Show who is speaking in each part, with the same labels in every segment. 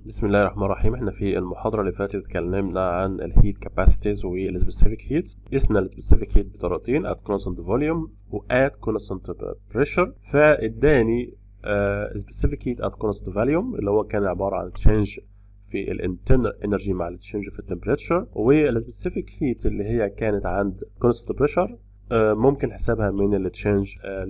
Speaker 1: بسم الله الرحمن الرحيم احنا في المحاضرة اللي فاتت اتكلمنا عن الهيت كاباسيتيز والسبيسيفيك هيت قسنا السبيسيفيك هيت بطريقتين at constant volume و at constant pressure فاداني سبيسيفيك هيت at constant volume اللي هو كان عبارة عن change في الانترنال انرجي مع التشينج في التمبريتشر والسبيسيفيك هيت اللي هي كانت عند constant pressure ممكن حسابها من التشينج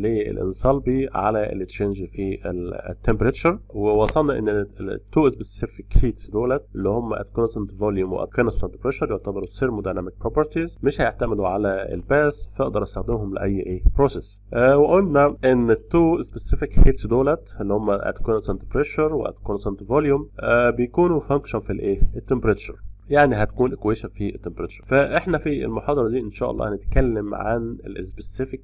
Speaker 1: للانصلبي على التشينج في التمبريتشر ووصلنا ان التو سبيسيفيك هيتس دولت اللي هم ات كونستنت فوليوم وات كونستنت بريشر يعتبروا ثيرمودايناميك بروبرتيز مش هيعتمدوا على الباس فاقدر استخدمهم لاي ايه بروسيس آه وقلنا ان التو سبيسيفيك هيتس دولت اللي هم ات كونستنت بريشر وات كونستنت فوليوم بيكونوا فانكشن في الايه التمبريتشر يعني هتكون ايكويشن في التمبريتشر فاحنا في المحاضره دي ان شاء الله هنتكلم عن السبيسيفيك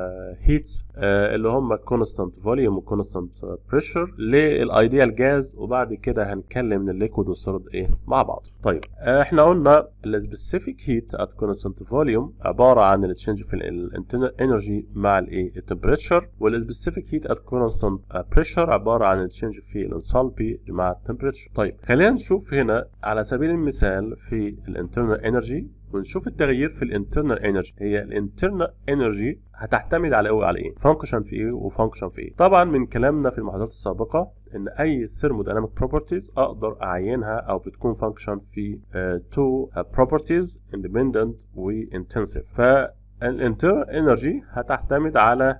Speaker 1: هيتس اللي هم كونستانت فوليوم وكونستانت بريشر للايديال جاز وبعد كده هنتكلم الليكويد والسوليد ايه مع بعض طيب آه احنا قلنا السبيسيفيك هيت ات كونستانت فوليوم عباره عن التشينج في الانترنال انرجي مع الايه التمبريتشر والسبيسيفيك هيت ات كونستانت بريشر عباره عن التشينج في الانسالبي مع التمبريتشر طيب خلينا نشوف هنا على سبيل المثال في الانترنال انرجي ونشوف التغيير في الانترنال انرجي هي الانترنال انرجي هتعتمد على ايه على ايه فانكشن في ايه وفانكشن في ايه طبعا من كلامنا في المحاضرات السابقه ان اي ثيرمودايناميك بروبرتيز اقدر اعينها او بتكون فانكشن في تو بروبرتيز اندبندنت وانتنسيف فالانترنال انرجي هتعتمد على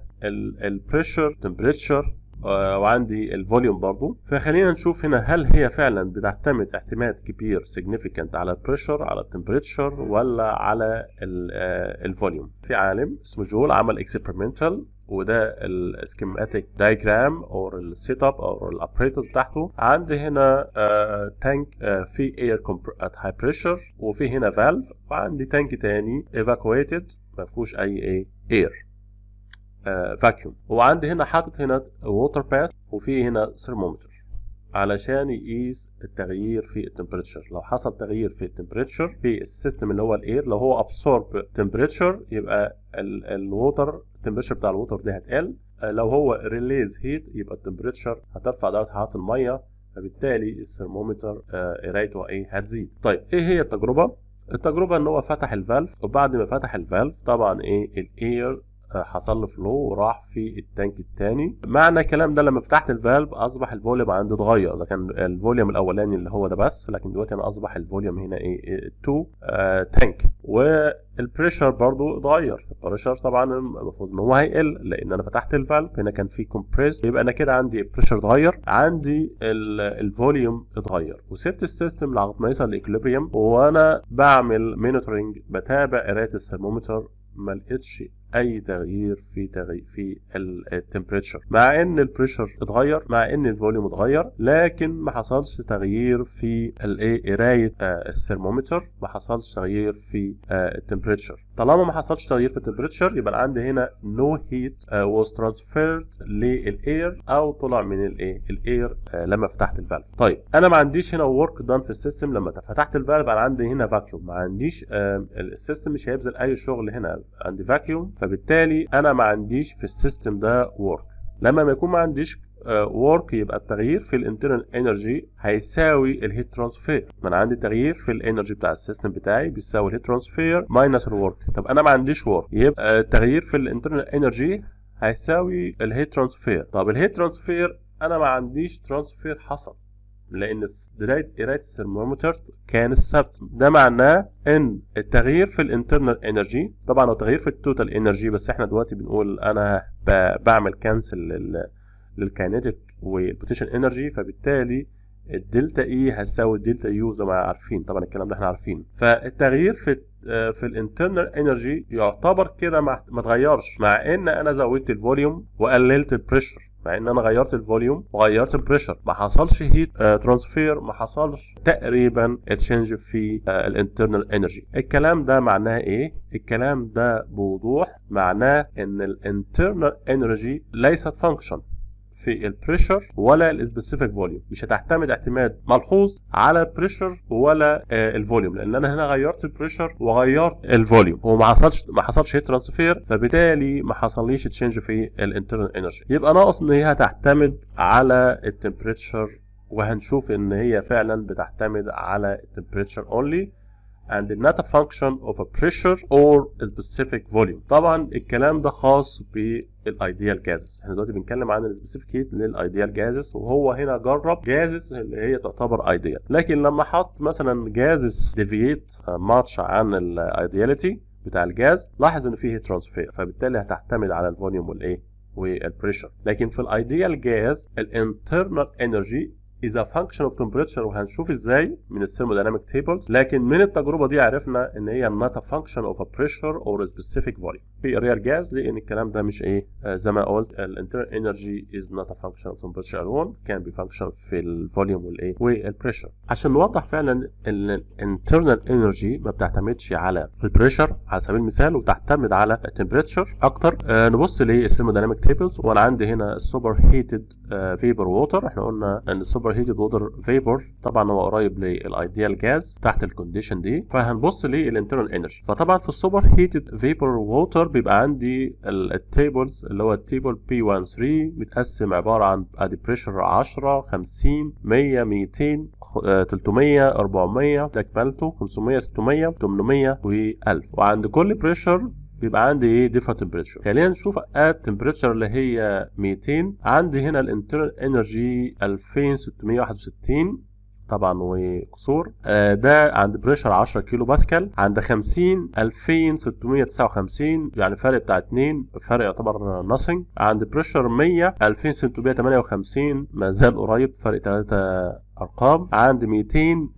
Speaker 1: البريشر تمبريتشر وعندي الفوليوم برضو فخلينا نشوف هنا هل هي فعلا بتعتمد اعتماد كبير significant على البريشر على التمبريتشر ولا على الفوليوم في عالم اسمه جول عمل اكسبيرمنتال وده السكيماتيك دايجرام او السيت اب او الابريتس بتاعته عندي هنا تانك في اير ات هاي بريشر وفي هنا فالف وعندي تانك تاني ايفاكويتد ما فيهوش اي ايه اير فاكيوم وعندي هنا حاطط هنا ووتر باس وفي هنا ثرمومتر علشان يقيس التغيير في التمبريتشر لو حصل تغيير في التمبريتشر في السيستم اللي هو الاير لو هو ابسورب تمبريتشر يبقى الووتر التمبريتشر بتاع الووتر دي هتقل لو هو ريليز هيت يبقى التمبريتشر هترفع درجه حراره الميه فبالتالي الثرمومتر قرايته ايه هتزيد طيب ايه هي التجربه التجربه ان هو فتح الفالف وبعد ما فتح الفالف طبعا ايه الاير حصل له فلو وراح في التانك الثاني معنى الكلام ده لما فتحت الفالف اصبح الفوليوم عندي اتغير ده كان الفوليوم الاولاني اللي هو ده بس لكن دلوقتي انا اصبح الفوليوم هنا ايه 2 آه تانك والبريشر برضو اتغير البريشر طبعا المفروض ان هو هيقل لان انا فتحت الفالف هنا كان في كومبريس يبقى انا كده عندي البريشر اتغير عندي الفوليوم اتغير وسبت السيستم لغايه ما يوصل لايكوليبريم وانا بعمل مونيتورنج بتابع قرايه الثرمومتر ما لقيتش اي تغيير في تغيير في التمبريتشر مع ان البريشر اتغير مع ان الفوليوم اتغير لكن ما حصلش تغيير في الايه قرايه آه الثرمومتر ما حصلش تغيير في آه التمبريتشر طالما ما حصلش تغيير في التمبريتشر يبقى عندي هنا نو هيت واز ترانسفيرد للاير او طلع من الايه الاير آه لما فتحت الفالف طيب انا ما عنديش هنا ورك دان في السيستم لما فتحت الفالف انا عندي هنا فاكيوم ما عنديش آه السيستم مش هيبذل اي شغل هنا عندي فاكيوم فبالتالي انا ما عنديش في السيستم ده ورك لما ما يكون ما عنديش ورك يبقى التغيير في الانترنال انرجي هيساوي الهيت ترانسفير ما انا عندي تغيير في الانرجي بتاع السيستم بتاعي بيساوي الهيت ترانسفير ماينس الورك طب انا ما عنديش ورك يبقى التغيير في الانترنال انرجي هيساوي الهيت ترانسفير طب الهيت ترانسفير انا ما عنديش ترانسفير حصل لان قرايه قرايه الثرمومتر كان ثابت ده معناه ان التغيير في الانترنال انرجي طبعا هو تغيير في التوتال انرجي بس احنا دلوقتي بنقول انا بعمل كانسل للكاينيتيك والبوتنشال انرجي فبالتالي الدلتا اي هتساوي الدلتا يو زي ما عارفين طبعا الكلام ده احنا عارفينه فالتغيير في في الانترنال انرجي يعتبر كده ما اتغيرش مع ان انا زودت الفوليوم وقللت البريشر مع ان انا غيرت الفوليوم وغيرت البريشر ما حصلش هيت آه ترانسفير ما حصلش تقريبا تشينج في آه الانترنال انرجي الكلام ده معناه ايه الكلام ده بوضوح معناه ان الانترنال انرجي ليست فانكشن في البريشر ولا السبيسيفيك فوليوم مش هتعتمد اعتماد ملحوظ على البريشر ولا آه الفوليوم لان انا هنا غيرت البريشر وغيرت الفوليوم هو ما حصلش ما حصلش هيت ترانسفير فبالتالي ما حصليش تشينج في الانترنال انرجي يبقى ناقص ان هي هتعتمد على التمبريتشر وهنشوف ان هي فعلا بتعتمد على temperature only and not a function of a pressure or a specific volume طبعا الكلام ده خاص بالايديال جازز احنا دلوقتي بنتكلم عن السبيسيفيك هيت للايديال جازز وهو هنا جرب جازز اللي هي تعتبر ايديال لكن لما حط مثلا جازز ديفييت ماتش عن الايدياليتي بتاع الجاز لاحظ ان فيه ترانسفير فبالتالي هتعتمد على الفوليوم والايه والبريشر لكن في الايديال جاز الانترنال انرجي is a function of temperature وهنشوف ازاي من الثيرمودايناميك تيبلز لكن من التجربه دي عرفنا ان هي not a function of a pressure or a specific volume في الريال جاز لان الكلام ده مش ايه آه زي ما قلت الانترنال انرجي is not a function of temperature alone كان بفانكشن في الفوليوم والايه والبريشر عشان نوضح فعلا ان الانترنال انرجي ما بتعتمدش على البريشر على سبيل المثال وتعتمد على التمبريتشر اكتر آه نبص للثيرمودايناميك تيبلز وانا عندي هنا السوبر هيتد فيبر ووتر احنا قلنا ان السوبر هيتد ووتر فيبر طبعا هو قريب للايديال جاز تحت الكونديشن دي فهنبص للانترنال انرجي فطبعا في السوبر هيتد فيبر ووتر بيبقى عندي التيبلز اللي هو التيبل بي 1 3 متقسم عباره عن ادي بريشر 10 50 100 200 300 400 ده كمالته 500 600 800 و1000 وعند كل بريشر بيبقى عندي ايه ديفرنت تمبريتشر خلينا نشوف ات تمبريتشر اللي هي 200 عندي هنا الانترنال انرجي 2661 طبعا وكسور آه ده عند بريشر 10 كيلو باسكال عند 50 2659 يعني فرق بتاع 2 فرق يعتبر ناثينج عند بريشر 100 2658 ما زال قريب فرق 3 ارقام عند 200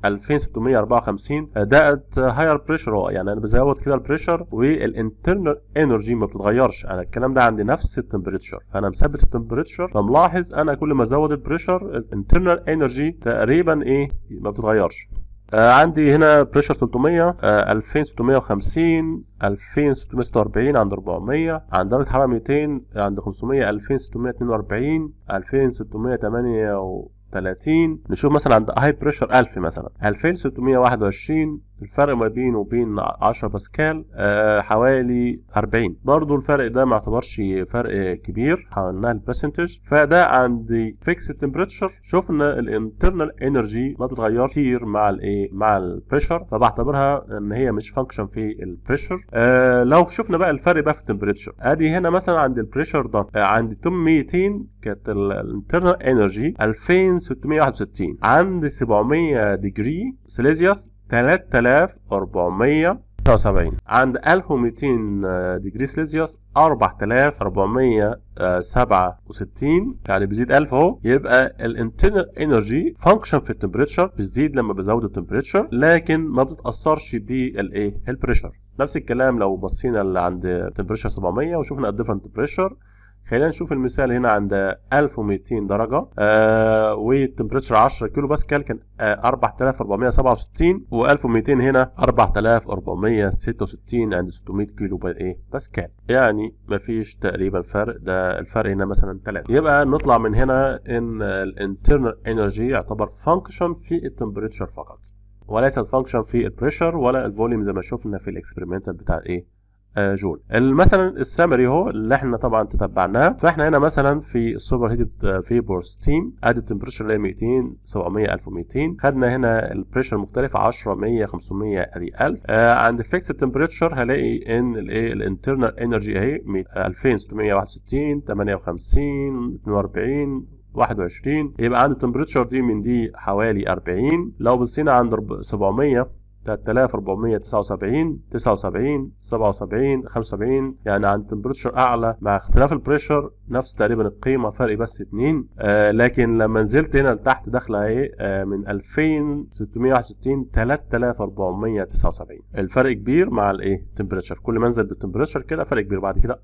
Speaker 1: 2654 ده هاير بريشر يعني انا بزود كده البريشر والانترنال انرجي ما بتتغيرش انا الكلام ده عندي نفس التمبريتشر فانا مثبت التمبريتشر فملاحظ انا كل ما ازود البريشر الانترنال انرجي تقريبا ايه ما بتتغيرش آه عندي هنا بريشر 300 آه 2650 2646 عند 400 عند درجة حرارة 200 عند 500 2642 2608 30 نشوف مثلا عند هاي بريشر 1000 مثلا 2621 الفرق ما بينه وبين 10 باسكال آه حوالي 40 برضو الفرق ده ما اعتبرش فرق كبير حولناه البرسنتج فده عند فيكس تمبريتشر شفنا الانترنال انرجي ما بتتغيرش كتير مع الايه مع البريشر فبعتبرها ان هي مش فانكشن في البريشر آه لو شفنا بقى الفرق بقى في التمبريتشر ادي هنا مثلا عند البريشر ده آه عند 800 كانت الانترنال انرجي 2661 عند 700 ديجري سيليزيوس 3479 عند 1200 ديجري سيليزيوس 4467 يعني بيزيد 1000 اهو يبقى الانترنال انرجي فانكشن في التمبريتشر بتزيد لما بزود التمبريتشر لكن ما بتتاثرش بالايه البريشر نفس الكلام لو بصينا عند تمبريتشر 700 وشفنا الديفرنت تمبريتشر خلينا نشوف المثال هنا عند 1200 درجة آه والتمبريتشر 10 كيلو باسكال كان آه 4467 و1200 هنا 4466 عند 600 كيلو ايه باسكال يعني مفيش تقريبا فرق ده الفرق هنا مثلا 3 يبقى نطلع من هنا ان الانترنال انرجي يعتبر فانكشن في التمبريتشر فقط وليست فانكشن في البريشر ولا الفوليوم زي ما شفنا في الاكسبيرمنتال بتاع ايه جول مثلا السمري هو اللي احنا طبعا تتبعناه فاحنا هنا مثلا في السوبر هيتد فيبور ستيم ادي التمبريتشر اللي هي 200 700 1200 خدنا هنا البريشر مختلف 10 100 500 ادي 1000 آه عند فيكس التمبريتشر هلاقي ان الايه الانترنال انرجي اهي 2661 58 42 21 يبقى عند التمبريتشر دي من دي حوالي 40 لو بصينا عند 700 3479 79 77 75 يعني عند تمبريتشر اعلى مع اختلاف البريشر نفس تقريبا القيمه فرق بس 2 آه لكن لما نزلت هنا لتحت داخله اهي آه من 2661 3479 الفرق كبير مع الايه تمبريتشر كل ما انزل بالتمبريتشر كده فرق كبير بعد كده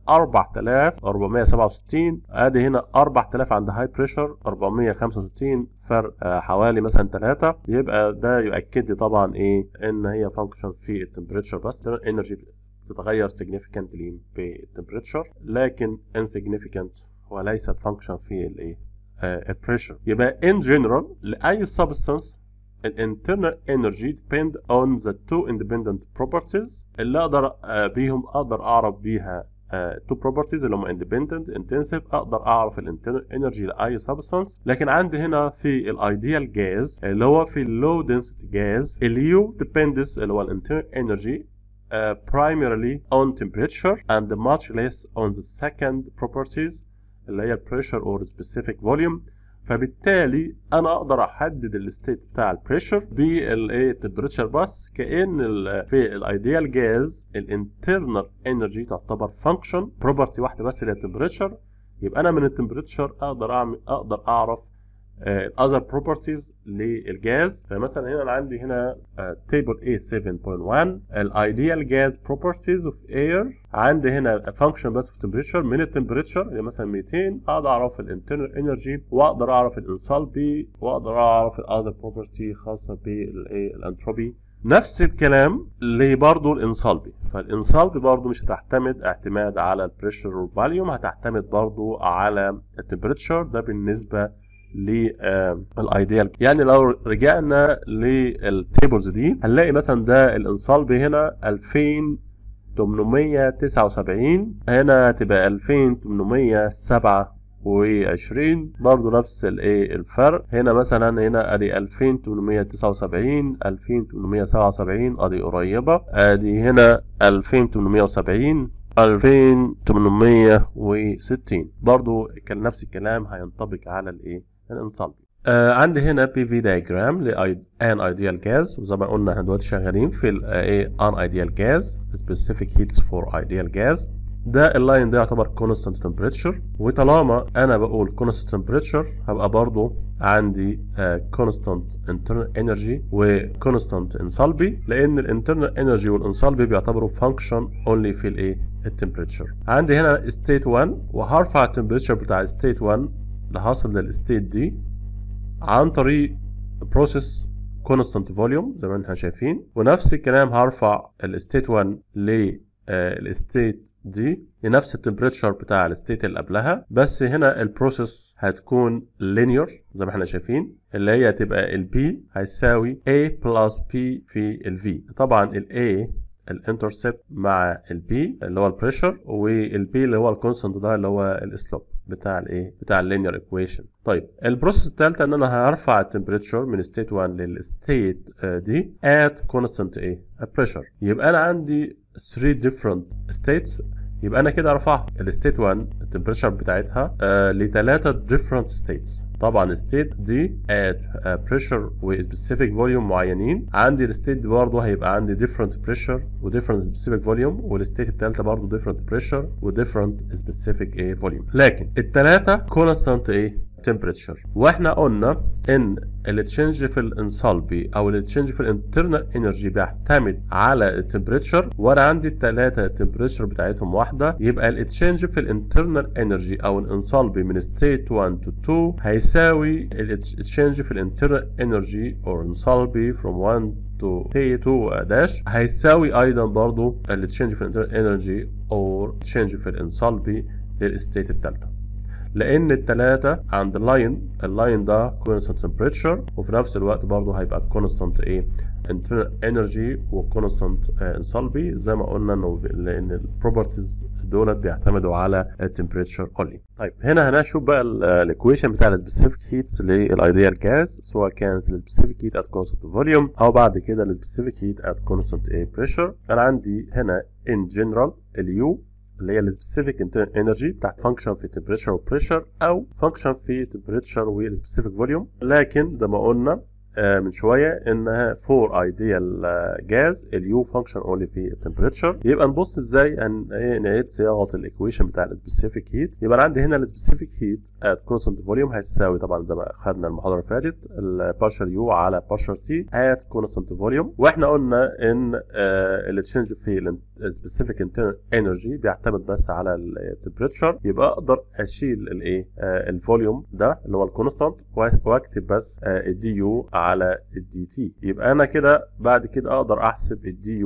Speaker 1: 4467 ادي هنا 4000 عند هاي بريشر 465 فرق آه حوالي مثلا 3 يبقى ده يؤكد لي طبعا ايه ان هي فانكشن في التمبريتشر بس الانرجي بتتغير significantly بالتمبريتشر لكن insignificant وليست فانكشن في الايه البريشر يبقى in general لاي substance الانترنال انرجي depend on the two independent properties اللي اقدر بيهم اقدر اعرف بيها تو بروبرتيز اللي هم اندبندنت انتنسيف اقدر اعرف الانترنال انرجي لاي سبستانس لكن عندي هنا في الايديال جاز اللي هو في اللو density جاز اليو depends اللي هو الانترنال انرجي uh, primarily on temperature and much less on the second properties اللي هي pressure or specific volume فبالتالي انا اقدر احدد الستيت بتاع البريشر بالايه التمبريتشر بس كان ال في الايديال جاز الانترنال انرجي تعتبر فانكشن بروبرتي واحده بس اللي هي التمبريتشر يبقى انا من التمبريتشر اقدر اعمل اقدر اعرف الاذر بروبرتيز للجاز فمثلا هنا انا عندي هنا تيبل A7.1 الايديال جاز بروبرتيز اوف اير عندي هنا فانكشن بس في تمبريتشر من التمبريتشر اللي مثلا 200 اقدر اعرف الانترنال انرجي واقدر اعرف الانسالبي واقدر اعرف الاذر بروبرتي خاصه بالانتروبي نفس الكلام اللي برضه الانسالبي فالانسالبي برضه مش هتعتمد اعتماد على البريشر والفاليوم هتعتمد برضه على التمبريتشر ده بالنسبه للايديال يعني لو رجعنا للتيبلز دي هنلاقي مثلا ده الانسالبي هنا 2879 هنا تبقى 2827 برضو نفس الايه الفرق هنا مثلا هنا ادي 2879 2877 ادي قريبه ادي هنا 2870 2860 برضو كان نفس الكلام هينطبق على الايه الانصالبي آه عندي هنا بي في دايجرام لان ايديال جاز وزي ما قلنا احنا دلوقتي شغالين في الايه ان ايديال جاز سبيسيفيك هيتس فور ايديال جاز ده اللاين ده يعتبر كونستانت تمبريتشر وطالما انا بقول كونستانت تمبريتشر هبقى برضو عندي كونستانت انترنال انرجي وكونستانت انسالبي لان الانترنال انرجي والانسالبي بيعتبروا فانكشن اونلي في الايه التمبريتشر عندي هنا ستيت 1 وهرفع التمبريتشر بتاع ستيت 1 اللي حاصل للستيت دي عن طريق بروسيس كونستانت فوليوم زي ما احنا شايفين ونفس الكلام هرفع الستيت 1 ل الستيت دي لنفس التمبريتشر بتاع الستيت اللي قبلها بس هنا البروسيس هتكون لينير زي ما احنا شايفين اللي هي هتبقى البي هيساوي A بلس P في الفي طبعا ال A الانترسبت مع البي اللي هو البريشر والبي اللي هو الكونستنت ده اللي هو الاسلوب بتاع الايه بتاع اللينير ايكويشن طيب البروسيس الثالثه ان انا هرفع التمبريتشر من ستيت 1 للستيت دي at constant ايه بريشر يبقى انا عندي 3 different states يبقى انا كده رفعت الستيت 1 التمبريتشر بتاعتها آه لثلاثه different states طبعا ستيت دي at بريشر وسبيسيفيك فوليوم معينين عندي الستيت دي برضه هيبقى عندي different pressure وديفرنت سبيسيفيك فوليوم والستيت الثالثه برضه different pressure وديفرنت سبيسيفيك ايه فوليوم لكن الثلاثه كونستانت ايه temperature واحنا قلنا ان التشنج في الانسالبي او التشنج في الانترنال انرجي بيعتمد على التمبريتشر وانا عندي الثلاثه التمبريتشر بتاعتهم واحده يبقى التشنج في الانترنال انرجي او الانسالبي من ستيت 1 تو 2 هيساوي التشنج في الانترنال انرجي او انسالبي from 1 to T2 داش هيساوي ايضا برضو التشنج في الانترنال انرجي او تشنج في الانسالبي للستيت الثالثه لان التلاتة عند اللاين اللاين ده كونستانت تمبريتشر وفي نفس الوقت برضه هيبقى كونستانت ايه internal energy وكونستانت انسالبي زي ما قلنا انه لان البروبرتيز دولت بيعتمدوا على التمبريتشر اونلي طيب هنا هنشوف بقى الايكويشن بتاع السبيسيفيك هيتس للايديال جاز سواء كانت السبيسيفيك هيت ات كونستانت فوليوم او بعد كده السبيسيفيك هيت ات كونستانت ايه بريشر انا عندي هنا ان جنرال اليو اللي هي السبيسيفيك انرجي بتاعت فانكشن في temperature وبريشر او فانكشن في temperature والسبيسيفيك فوليوم لكن زي ما قلنا آه من شويه انها فور ايديال جاز اليو فانكشن اونلي في التمبريتشر يبقى نبص ازاي ان نعيد صياغه الايكويشن بتاع السبيسيفيك هيت يبقى أنا عندي هنا السبيسيفيك هيت ات كونستانت فوليوم هيساوي طبعا زي ما خدنا المحاضره اللي فاتت البارشر يو على بارشر تي ات كونستانت فوليوم واحنا قلنا ان آه التشنج في السبيسيفيك انترنال انرجي بيعتمد بس على التمبريتشر يبقى اقدر اشيل الايه آه الفوليوم ده اللي هو الكونستانت واكتب بس الدي يو على الدي تي يبقى انا كده بعد كده اقدر احسب الدي يو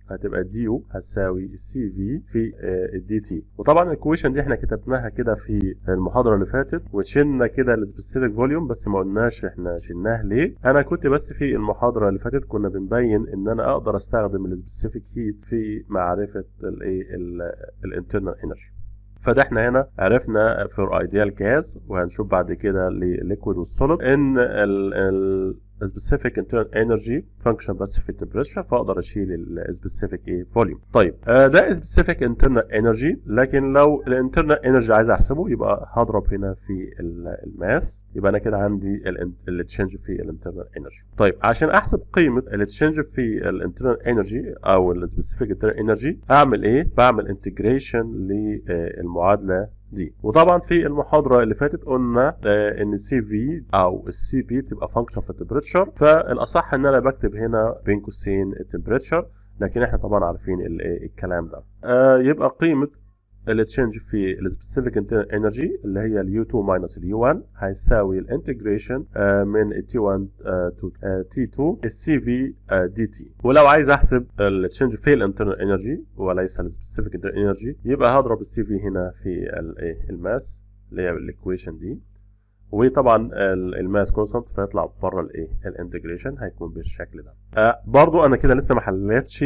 Speaker 1: هتبقى دي يو هتساوي السي في في الدي تي وطبعا الايكويشن دي احنا كتبناها كده في المحاضره اللي فاتت وشلنا كده السبيسيفيك فوليوم بس ما قلناش احنا شلناه ليه انا كنت بس في المحاضره اللي فاتت كنا بنبين ان انا اقدر استخدم السبيسيفيك هيت في معرفه الايه الانترنال انرجي فده احنا هنا عرفنا فور ايديال جاز وهنشوف بعد كده لليكويد والسوليد ان ال السبيسيفيك internal energy function بس في التمبريتشر فاقدر اشيل السبيسيفيك ايه فوليوم طيب آه ده سبيسيفيك internal energy لكن لو الانترنال انرجي عايز احسبه يبقى هضرب هنا في الماس يبقى انا كده عندي التشينج في الانترنال انرجي طيب عشان احسب قيمه التشينج في الانترنال انرجي او السبيسيفيك internal انرجي اعمل ايه بعمل انتجريشن للمعادله دي وطبعا في المحاضره اللي فاتت قلنا آه ان السي في او السي بي بتبقى فانكشن في التمبريتشر فالاصح ان انا بكتب هنا بين قوسين التمبريتشر لكن احنا طبعا عارفين الكلام ده آه يبقى قيمه التشينج في السبيسيفيك انترنال انرجي اللي هي اليو 2 ماينس اليو 1 هيساوي الانتجريشن من التي 1 تو تي 2 السي في دي تي ولو عايز احسب التشينج في الانترنال انرجي وليس السبيسيفيك انترنال انرجي يبقى هضرب السي في هنا في الايه الماس اللي هي الايكويشن دي وطبعا الماس كونستانت فيطلع بره الايه الانتجريشن هيكون بالشكل ده آه برضو انا كده لسه ما حلتش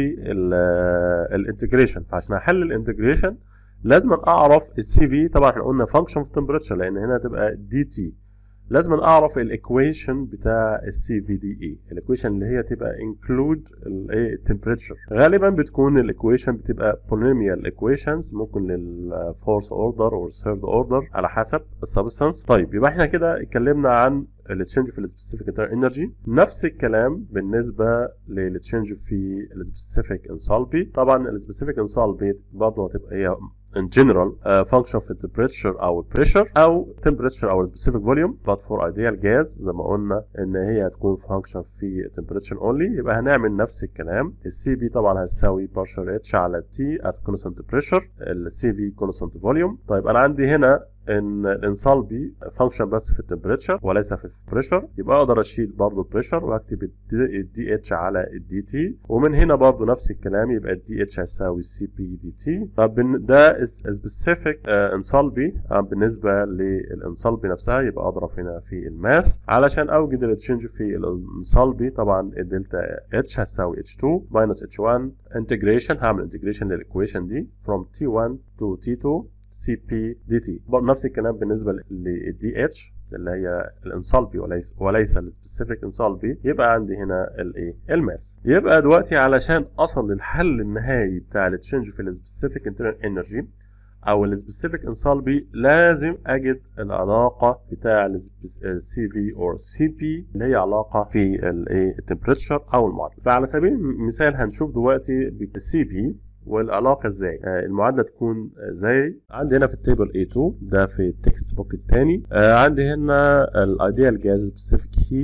Speaker 1: الانتجريشن فعشان احل الانتجريشن لازم اعرف السي في طبعا احنا قلنا فانكشن في تمبريتشر لان هنا هتبقى دي تي لازم اعرف الايكويشن بتاع السي في دي اي الايكويشن اللي هي تبقى انكلود الايه التمبريتشر غالبا بتكون الايكويشن بتبقى بولينوميال ايكويشنز ممكن للفورث اوردر او الثيرد اوردر على حسب السبستانس طيب يبقى احنا كده اتكلمنا عن التشينج في السبيسيفيك انرجي نفس الكلام بالنسبه للتشينج في السبيسيفيك انسالبي طبعا السبيسيفيك انسالبي برضه هتبقى هي in general uh, function في temperature او pressure او temperature او specific volume but for ideal gas زي ما قلنا ان هي هتكون function في temperature only يبقى هنعمل نفس الكلام السي بي طبعا هتساوي partial h على t at constant pressure السي في constant volume طيب انا عندي هنا ان الانصالبي فانكشن بس في التمبريتشر وليس في البريشر يبقى اقدر اشيل برضو البريشر واكتب الدي اتش على الدي تي ومن هنا برضو نفس الكلام يبقى الدي اتش هيساوي السي بي دي تي طب ده سبيسيفيك انصالبي بالنسبه للانصالبي نفسها يبقى اضرب هنا في الماس علشان اوجد التشينج في الانصالبي طبعا الدلتا اتش هتساوي اتش 2 ماينس اتش 1 انتجريشن هعمل انتجريشن للايكويشن دي from T1 to T2 سي بي دي تي نفس الكلام بالنسبه للدي اتش اللي هي الانصالبي وليس وليس السبيسيفيك انصالبي يبقى عندي هنا الايه الماس يبقى دلوقتي علشان اصل للحل النهائي بتاع التشينج في السبيسيفيك انترنال انرجي او السبيسيفيك انصالبي لازم اجد العلاقه بتاع السي في او سي بي اللي هي علاقه في الايه التمبريتشر او المعادله فعلى سبيل المثال هنشوف دلوقتي السي بي والعلاقه ازاي آه المعادله تكون زي عندي هنا في التيبل A2 ده في التكست بوك الثاني آه عندي هنا الايديال جاز سبيسيفيك هيت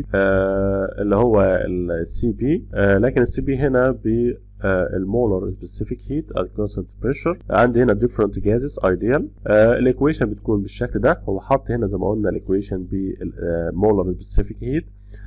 Speaker 1: آه اللي هو السي بي آه لكن السي بي هنا ب المولر سبيسيفيك هيت at constant pressure عندي هنا different gases ideal الايكويشن بتكون بالشكل ده هو حاط هنا زي ما قلنا الايكويشن بالمولر سبيسيفيك هيت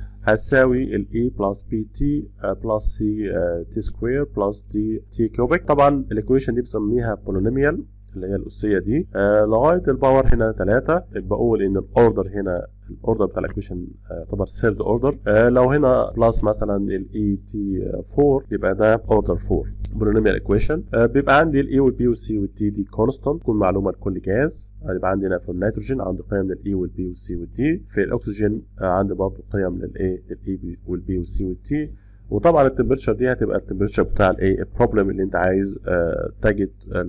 Speaker 1: هتساوي ال E plus BT plus C T square plus D T cubic طبعا الايكويشن دي بسميها بولينوميال اللي هي الأسية دي آه لغاية الباور هنا 3 يبقى أقول إن الأوردر هنا الاوردر بتاع الايكويشن يعتبر سيرد اوردر لو هنا بلس مثلا الاي تي 4 يبقى ده اوردر 4 بولينوميال ايكويشن بيبقى عندي الاي والبي والسي والتي دي كونستانت تكون معلومه لكل جاز يبقى عندي هنا في النيتروجين عندي قيم للاي والبي والسي والدي في الاكسجين عندي برضه قيم للاي للاي والبي والسي والتي وطبعا التمبريتشر دي هتبقى التمبريتشر بتاع الايه البروبلم اللي انت عايز آه تجد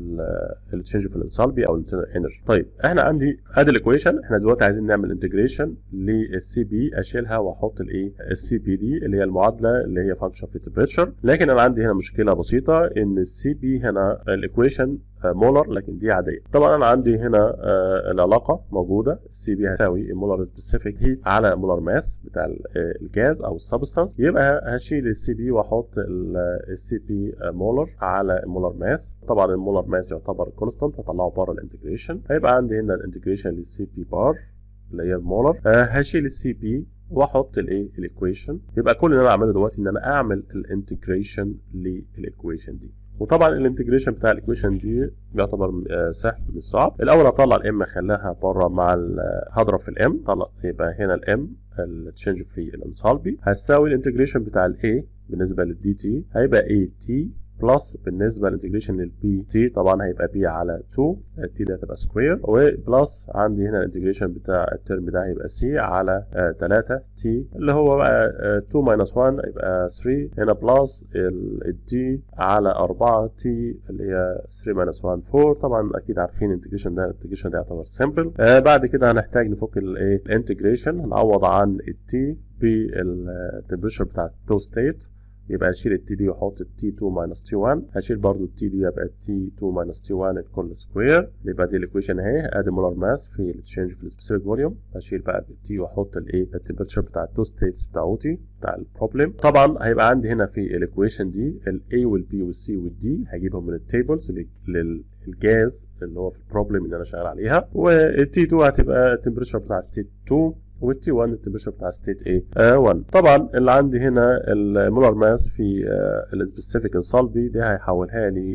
Speaker 1: التشينج في الانسالبي او الانترنال انرجي طيب احنا عندي ادي الايكويشن احنا دلوقتي عايزين نعمل انتجريشن للسي بي اشيلها واحط الايه السي بي دي اللي هي المعادله اللي هي فانكشن في التمبريتشر لكن انا عندي هنا مشكله بسيطه ان السي بي هنا الايكويشن مولر لكن دي عاديه طبعا انا عندي هنا آه العلاقه موجوده السي بي هتساوي المولر سبيسيفيك هيت على مولر ماس بتاع الجاز او السبستانس يبقى هشيل السي بي واحط السي بي مولر على المولر ماس طبعا المولر ماس يعتبر كونستانت هطلعه بره الانتجريشن هيبقى عندي هنا الانتجريشن للسي بي بار اللي هي المولر آه هشيل السي بي واحط الايه الايكويشن يبقى كل اللي انا اعمله دلوقتي ان انا اعمل الانتجريشن للايكويشن دي وطبعا الانتجريشن بتاع الايكويشن دي بيعتبر آه، سهل مش صعب الاول اطلع الام اخليها بره مع ال- هضرب في الام طلع يبقى هنا الام التشينج في الانصالبي هتساوي الانتجريشن بتاع الاي بالنسبه للدي تي هيبقى اي تي بلس بالنسبه للانتجريشن للبي تي طبعا هيبقى بي على 2 التي ده هتبقى سكوير وبلس عندي هنا الانتجريشن بتاع الترم ده هيبقى سي على 3 تي اللي هو بقى آه، 2 ماينس 1 يبقى 3 هنا بلس الدي على 4 تي اللي هي 3 ماينس 1 4 طبعا اكيد عارفين الانتجريشن ده الانتجريشن ده يعتبر سمبل آه بعد كده هنحتاج نفك الايه الانتجريشن هنعوض عن التي بالتمبريتشر بتاع التو ستيت يبقى اشيل التي دي واحط التي 2 ماينس تي 1 هشيل برضو التي دي يبقى التي 2 ماينس تي 1 الكل سكوير يبقى دي الايكويشن اهي ادي مولار ماس في التشينج في السبيسيفيك فوليوم هشيل بقى التي واحط الايه التمبريتشر بتاع التو ستيتس بتاعتي بتاع البروبلم طبعا هيبقى عندي هنا في الايكويشن دي الاي والبي والسي والدي هجيبهم من التيبلز للجاز اللي هو في البروبلم اللي انا شغال عليها والتي 2 هتبقى التمبريتشر بتاع ستيت 2 والتي 1 التمبريتشر بتاع ستيت ايه آه 1 طبعا اللي عندي هنا المولار ماس في آه السبيسيفيك انسالبي دي هيحولها لي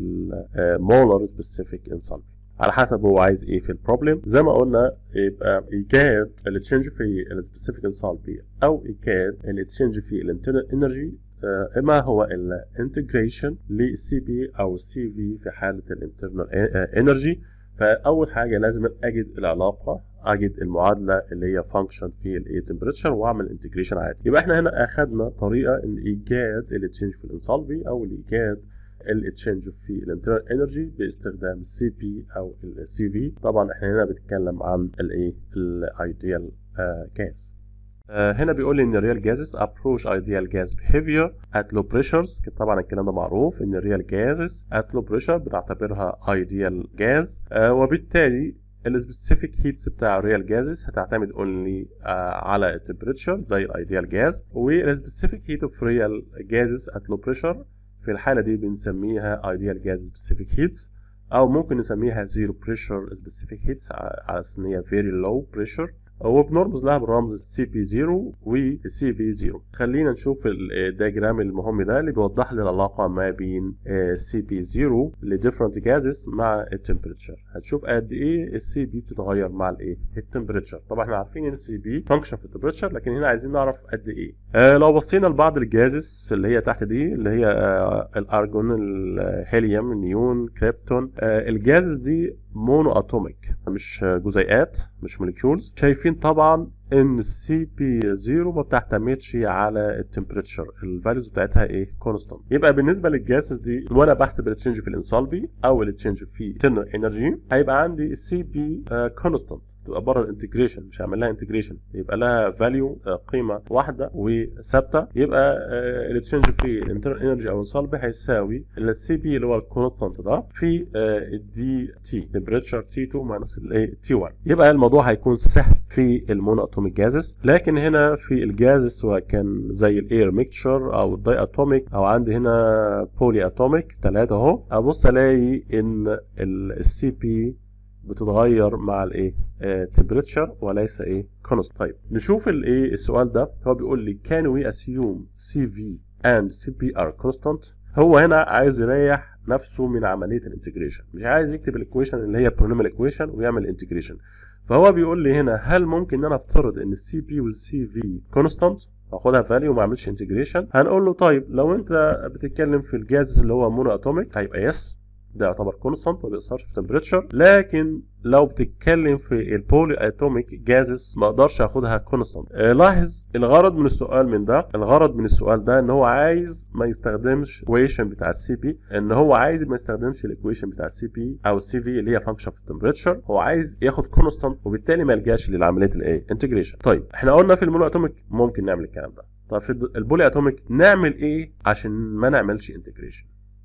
Speaker 1: للمولر سبيسيفيك انسالبي على حسب هو عايز ايه في البروبلم زي ما قلنا يبقى ايجاد التشينج في السبيسيفيك انسالبي او ايجاد التشينج في الانترنال انرجي ما هو الانتجريشن للسي بي او السي في في حاله الانترنال انرجي فاول حاجه لازم اجد العلاقه اجد المعادله اللي هي فانكشن في الايه تمبريتشر واعمل انتجريشن عادي يبقى احنا هنا اخذنا طريقه ان ايجاد التشينج في الانسالبي او الايجاد التشينج في الانترنال انرجي باستخدام السي بي او السي في طبعا احنا هنا بنتكلم عن الايه الايديال جاز هنا بيقول لي ان الريال جازز ابروش ايديال جاز بيهيفير ات لو بريشرز طبعا الكلام ده معروف ان الريال جازز ات لو بريشر بنعتبرها ايديال جاز وبالتالي السبيسيفيك هيتس بتاع الريال جازز هتعتمد اونلي على التمبريتشر زي الايديال جاز والسبيسيفيك هيت اوف ريال جازز ات لو بريشر في الحاله دي بنسميها ايديال جاز سبيسيفيك هيتس او ممكن نسميها زيرو بريشر سبيسيفيك هيتس على اساس ان هي فيري لو بريشر وبنرمز لها بالرمز سي بي 0 وسي في 0 خلينا نشوف الدياجرام المهم ده اللي بيوضح لي العلاقه ما بين سي بي 0 لديفرنت جازز مع التمبريتشر هتشوف قد ايه السي بي بتتغير مع الايه التمبريتشر طبعا احنا عارفين ان السي بي فانكشن في التمبريتشر لكن هنا عايزين نعرف قد ايه آه لو بصينا لبعض الجازز اللي هي تحت دي اللي هي آه الارجون الهيليوم النيون كريبتون آه الجازز دي مونو اتوميك مش جزيئات مش موليكيولز شايفين طبعا ان السي بي 0 ما بتعتمدش على التمبريتشر الفاليوز بتاعتها ايه كونستانت يبقى بالنسبه للجاسز دي وانا بحسب التشينج في الانسالبي او التشينج في تنر انرجي هيبقى عندي السي بي كونستانت تبقى بره الانتجريشن مش هعمل لها انتجريشن يبقى لها فاليو قيمه واحده وثابته يبقى التشينج في الانترنال انرجي او انسالبي هيساوي السي بي اللي هو الكونستانت ده في الدي تي تمبريتشر تي 2 ماينس الايه تي 1 يبقى الموضوع هيكون سهل في المونو اتوميك جازز لكن هنا في الجازز سواء كان زي الاير ميكتشر او الداي اتوميك او عندي هنا بولي اتوميك ثلاثه اهو ابص الاقي ان السي بي بتتغير مع الايه تمبريتشر وليس ايه كونست طيب نشوف الايه السؤال ده هو بيقول لي can we assume CV and CP are constant هو هنا عايز يريح نفسه من عمليه الانتجريشن مش عايز يكتب الايكويشن اللي هي برونيمال ايكويشن ويعمل انتجريشن فهو بيقول لي هنا هل ممكن ان انا افترض ان السي بي والسي في كونستانت اخدها فاليو وما اعملش انتجريشن هنقول له طيب لو انت بتتكلم في الجاز اللي هو مونو اتوميك هيبقى يس ده يعتبر كونستانت ما بيأثرش في تمبريتشر لكن لو بتتكلم في البولي اتوميك جازز ما اقدرش اخدها كونستانت آه لاحظ الغرض من السؤال من ده الغرض من السؤال ده ان هو عايز ما يستخدمش ايكويشن بتاع السي بي ان هو عايز ما يستخدمش الايكويشن بتاع السي بي او السي في اللي هي فانكشن في التمبريتشر هو عايز ياخد كونستانت وبالتالي ما يلجاش للعمليه الايه انتجريشن طيب احنا قلنا في المونو اتوميك ممكن نعمل الكلام ده طب في البولي اتوميك نعمل ايه عشان ما نعملش انتجريشن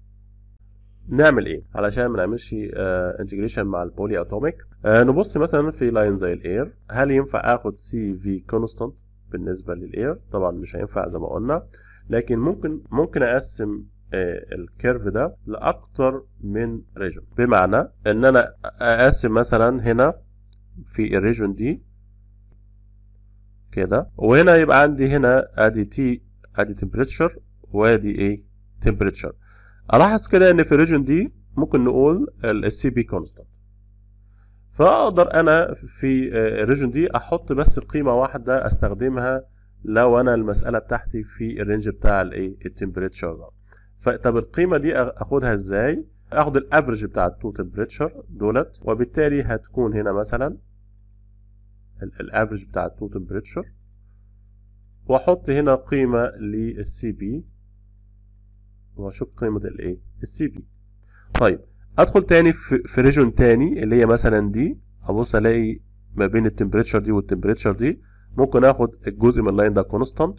Speaker 1: نعمل ايه علشان ما نعملش انتجريشن مع البولي اتوميك آه نبص مثلا في لاين زي الاير هل ينفع اخد سي في كونستانت بالنسبه للاير طبعا مش هينفع زي ما قلنا لكن ممكن ممكن اقسم آه الكيرف ده لاكتر من ريجون بمعنى ان انا اقسم مثلا هنا في الريجون دي كده وهنا يبقى عندي هنا ادي تي ادي تمبريتشر وادي ايه تمبريتشر الاحظ كده ان في الريجن دي ممكن نقول السي بي كونستانت فاقدر انا في الريجن دي احط بس قيمه واحده استخدمها لو انا المساله بتاعتي في الرينج بتاع الايه التمبريتشر ده فطب القيمه دي اخدها ازاي اخد الافرج بتاع التو تمبريتشر دولت وبالتالي هتكون هنا مثلا الافرج بتاع التو تمبريتشر واحط هنا قيمه للسي بي واشوف قيمه الايه السي بي طيب ادخل تاني في, في ريجون تاني اللي هي مثلا دي ابص الاقي ما بين التمبريتشر دي والتمبريتشر دي ممكن اخد الجزء من اللاين ده كونستانت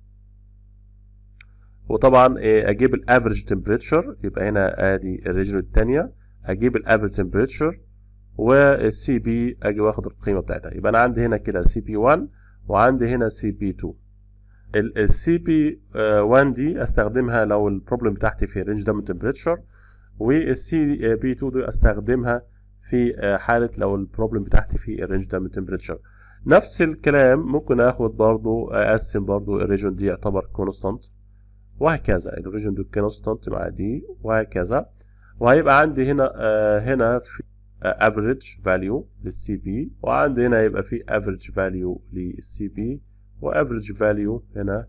Speaker 1: وطبعا اجيب الافريج تمبريتشر يبقى هنا ادي الريجن الثانيه اجيب الافريج تمبريتشر والسي بي اجي واخد القيمه بتاعتها يبقى انا عندي هنا كده سي بي 1 وعندي هنا سي بي 2 السي بي 1 دي استخدمها لو البروبلم بتاعتي في الرينج ده من تمبريتشر والسي بي 2 دي استخدمها في حاله لو البروبلم بتاعتي في الرينج ده من تمبريتشر نفس الكلام ممكن اخد برضو اقسم برضو الريجن دي يعتبر كونستانت وهكذا الريجن دي كونستانت مع دي وهكذا وهيبقى عندي هنا آه هنا في افريج فاليو للسي بي وعندي هنا يبقى في افريج فاليو للسي بي وافريج فاليو هنا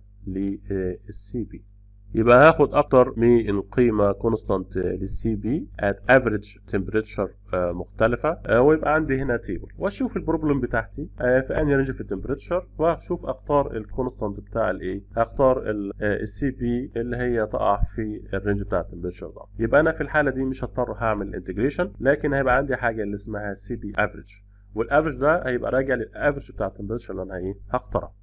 Speaker 1: للسي بي يبقى هاخد اكتر من قيمه كونستانت للسي بي ات افريج تمبريتشر مختلفه ويبقى عندي هنا تيبل واشوف البروبلم بتاعتي في انهي رينج في التمبريتشر واشوف اختار الكونستانت بتاع الايه هختار السي بي اللي هي تقع في الرينج بتاع التمبريتشر ده يبقى انا في الحاله دي مش هضطر هعمل انتجريشن لكن هيبقى عندي حاجه اللي اسمها سي بي افريج والافرج ده هيبقى راجع للافرج بتاع التمبريتشر اللي انا ايه هختارها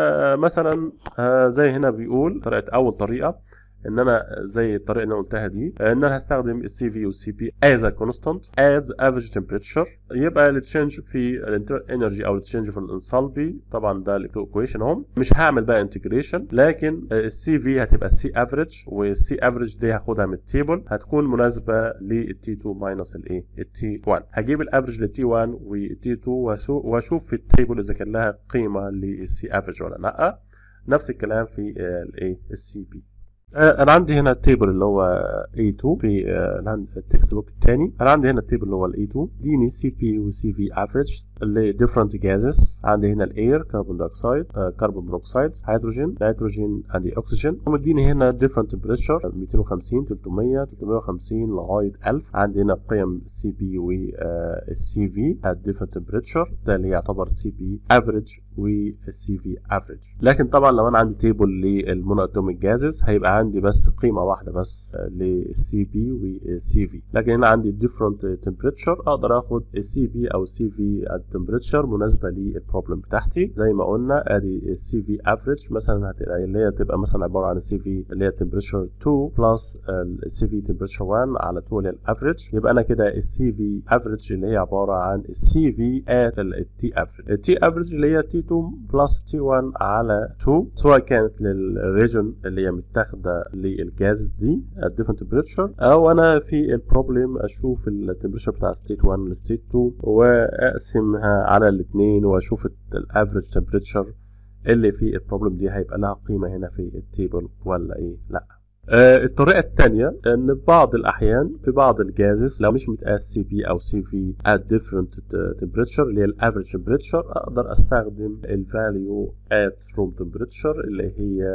Speaker 1: فمثلا زي هنا بيقول طريقه اول طريقه ان انا زي الطريقه اللي انا قلتها دي ان انا هستخدم السي في والسي بي از كونستانت از افريج تمبريتشر يبقى التشينج في الانرجي او التشينج في الانسالبي طبعا ده التو ايكويشن اهم مش هعمل بقى انتجريشن لكن السي في هتبقى السي افريج والسي افريج دي هاخدها من التيبل هتكون مناسبه للتي 2 ماينس الايه التي 1 هجيب الافريج للتي 1 والتي 2 واشوف في التيبل اذا كان لها قيمه للسي افريج ولا لا نفس الكلام في الايه السي بي انا عندي هنا التيبل اللي هو A2 في التكست بوك الثاني انا عندي هنا التيبل اللي هو ال A2 ديني سي بي وسي في افريج اللي different gases عندي هنا الاير كربون دايوكسيد كربون مونوكسيد هيدروجين نيتروجين عندي اكسجين ومديني هنا different temperature 250 300 350 لغايه 1000 عندي هنا قيم السي بي والسي في at different temperature ده اللي يعتبر سي بي افريج والسي في افريج لكن طبعا لو انا عندي تيبل للمونو اتوميك جازز هيبقى عندي بس قيمه واحده بس للسي بي والسي في لكن هنا عندي different temperature اقدر اخد السي بي او السي في التمبريتشر مناسبه للبروبلم بتاعتي زي ما قلنا ادي السي في افريج مثلا هتبقى اللي هي تبقى مثلا عباره عن السي في اللي هي تمبريتشر 2 بلس السي في تمبريتشر 1 على 2 اللي هي الافريج يبقى انا كده السي في افريج اللي هي عباره عن السي في ات التي افريج التي افريج اللي هي تي 2 بلس تي 1 على 2 سواء كانت للريجن اللي هي متاخده للجاز دي at different temperature او انا في البروبلم اشوف التمبريتشر بتاع ستيت 1 لستيت 2 واقسمها على الاثنين واشوف الافريج تمبريتشر اللي في البروبلم دي هيبقى لها قيمه هنا في التيبل ولا ايه لا آه الطريقة الثانية ان بعض الاحيان في بعض الجازز لو مش متقاس سي بي او سي في at different temperature اللي هي الافريج temperature اقدر استخدم الفاليو at room temperature اللي هي